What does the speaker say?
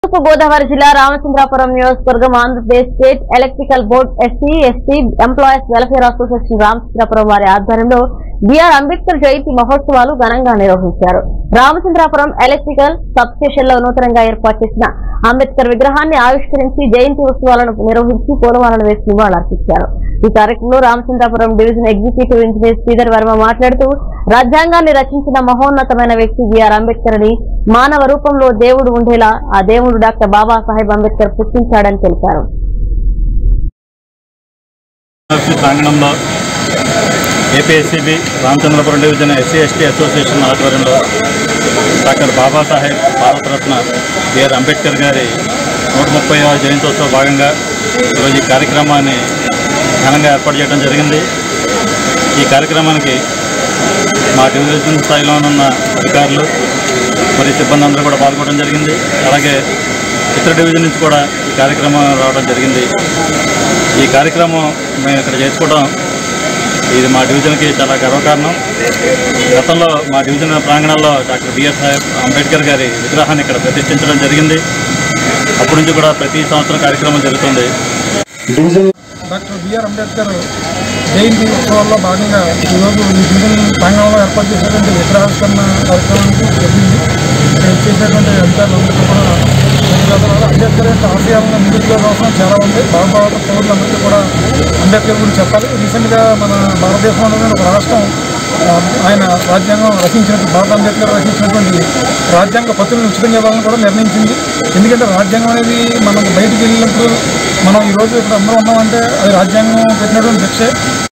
తూర్పు గోదావరి జిల్లా రామచంద్రాపురం నియోజకవర్గం Andhra Pradesh state electrical board SC ST employees welfare association Ramachandrapuram వారి ఆధ్వర్యంలో బిఆర్ అంబేద్కర్ జయంతి మహోత్సవాలు ఘనంగా నిర్వహించారు రామచంద్రాపురం ఎలక్ట్రికల్ సబ్ స్టేషన్ లో నూతనంగా ఏర్పాటు చేసిన అంబేద్కర్ విగ్రహాన్ని ఆవిష్కరించి జయంతి ఉత్సవాలను నిర్వహించి పూలమాలను వేసి నివాళులర్పించారు ఈ కార్యక్రమంలో Ramachandrapuram division executive engineer Sridhar Varma మాట్లాడుతూ రాజ్యాంగాన్ని రచించిన మహోన్నతమైన వ్యక్తి బిఆర్ అంబేద్కర్ అని మానవ రూపంలో దేవుడు ఉండేలా ఆ దేవుడు డాక్టర్ బాబాసాహెబ్ అంబేద్కర్ పుట్టించాడని తెలిపారు యూనివర్సిటీ ప్రాంగణంలో APSCB Ramachandrapuram division SC ST association ఆధ్వర్యంలో డాక్టర్ బాబాసాహెబ్ భారతరత్న బిఆర్ అంబేద్కర్ గారి నూట ముప్పై జయంతోత్సవ భాగంగా ఈరోజు ఈ కార్యక్రమాన్ని ఘనంగా ఏర్పాటు చేయడం జరిగింది ఈ కార్యక్రమానికి మా డివిజన్ స్థాయిలో ఉన్న అధికారులు మరి సిబ్బంది అందరూ కూడా పాల్గొనడం జరిగింది అలాగే ఇతర డివిజన్ నుంచి కూడా ఈ కార్యక్రమం రావడం జరిగింది ఈ కార్యక్రమం మేము ఇక్కడ చేసుకోవడం ఇది మా డివిజన్కి చాలా గర్వకారణం గతంలో మా డివిజన్ ప్రాంగణంలో డాక్టర్ బిఆర్ సాహెబ్ అంబేద్కర్ గారి విగ్రహాన్ని ఇక్కడ ప్రతిష్ఠించడం జరిగింది అప్పటి నుంచి కూడా ప్రతి సంవత్సరం కార్యక్రమం జరుగుతుంది డాక్టర్ బిఆర్ అంబేద్కర్ జయంతి ఉత్సవాల్లో భాగంగా ఈరోజు ఈ డివిజన్ ప్రాంగణంలో ఏర్పాటు చేసినటువంటి విగ్రహావిష్కరణ కార్యక్రమానికి జరిగింది ఇక్కడ చేసినటువంటి అధికారులందరికీ కూడా ధన్యవాదాలు అంబేద్కర్ యొక్క ఆశయాలను ముందుకు కోసం చాలా ఉంది భారత పౌరులందరికీ కూడా అంబేద్కర్ గురించి చెప్పాలి రీసెంట్గా మన భారతదేశంలోని ఒక రాష్ట్రం ఆ, ఆయన రాజ్యాంగం రచించినటువంటి భారత అంబేద్కర్ రచించినటువంటి రాజ్యాంగ పత్రులను ఉచితంగా ఇవ్వాలని కూడా నిర్ణయించింది ఎందుకంటే రాజ్యాంగం అనేది మనం బయటికి వెళ్ళినప్పుడు మనం ఈరోజు ఇక్కడ అందరూ ఉన్నామంటే అది రాజ్యాంగం పెట్టినటువంటి శిక్షే